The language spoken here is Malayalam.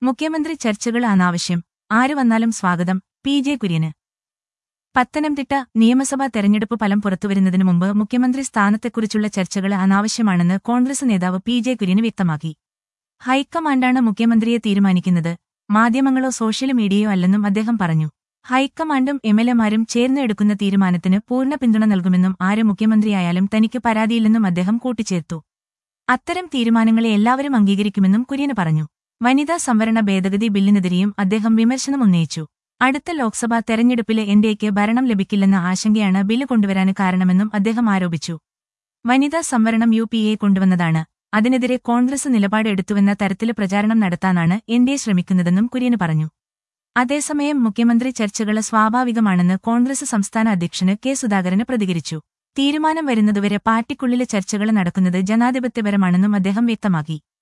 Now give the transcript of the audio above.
മുഖ്യമന്ത്രി ചർച്ചകൾ അനാവശ്യം ആര് വന്നാലും സ്വാഗതം പി ജെ കുര്യന് പത്തനംതിട്ട നിയമസഭാ തെരഞ്ഞെടുപ്പ് ഫലം പുറത്തുവരുന്നതിനു മുമ്പ് മുഖ്യമന്ത്രി സ്ഥാനത്തെക്കുറിച്ചുള്ള ചർച്ചകൾ അനാവശ്യമാണെന്ന് കോൺഗ്രസ് നേതാവ് പി ജെ കുര്യന് വ്യക്തമാക്കി ഹൈക്കമാൻഡാണ് മുഖ്യമന്ത്രിയെ തീരുമാനിക്കുന്നത് മാധ്യമങ്ങളോ സോഷ്യൽ മീഡിയയോ അല്ലെന്നും അദ്ദേഹം പറഞ്ഞു ഹൈക്കമാൻഡും എംഎൽഎമാരും ചേർന്ന് എടുക്കുന്ന തീരുമാനത്തിന് പൂർണ്ണ പിന്തുണ നൽകുമെന്നും ആര് മുഖ്യമന്ത്രിയായാലും തനിക്ക് പരാതിയില്ലെന്നും അദ്ദേഹം കൂട്ടിച്ചേർത്തു അത്തരം തീരുമാനങ്ങളെ എല്ലാവരും അംഗീകരിക്കുമെന്നും കുര്യന് പറഞ്ഞു വനിതാ സംവരണ ഭേദഗതി ബില്ലിനെതിരെയും അദ്ദേഹം വിമർശനം ഉന്നയിച്ചു അടുത്ത ലോക്സഭാ തെരഞ്ഞെടുപ്പിലെ എൻഡിഎക്ക് ഭരണം ലഭിക്കില്ലെന്ന ആശങ്കയാണ് ബില്ല് കൊണ്ടുവരാന് കാരണമെന്നും അദ്ദേഹം ആരോപിച്ചു വനിതാ സംവരണം യു പി എ കൊണ്ടുവന്നതാണ് അതിനെതിരെ കോൺഗ്രസ് നിലപാട് എടുത്തുവെന്ന തരത്തില് പ്രചാരണം നടത്താനാണ് എൻഡിഎ ശ്രമിക്കുന്നതെന്നും കുര്യന് പറഞ്ഞു അതേസമയം മുഖ്യമന്ത്രി ചർച്ചകൾ സ്വാഭാവികമാണെന്ന് കോൺഗ്രസ് സംസ്ഥാന അധ്യക്ഷന് കെ സുധാകരന് പ്രതികരിച്ചു തീരുമാനം വരുന്നതുവരെ പാർട്ടിക്കുള്ളിലെ ചർച്ചകൾ നടക്കുന്നത് ജനാധിപത്യപരമാണെന്നും അദ്ദേഹം വ്യക്തമാക്കി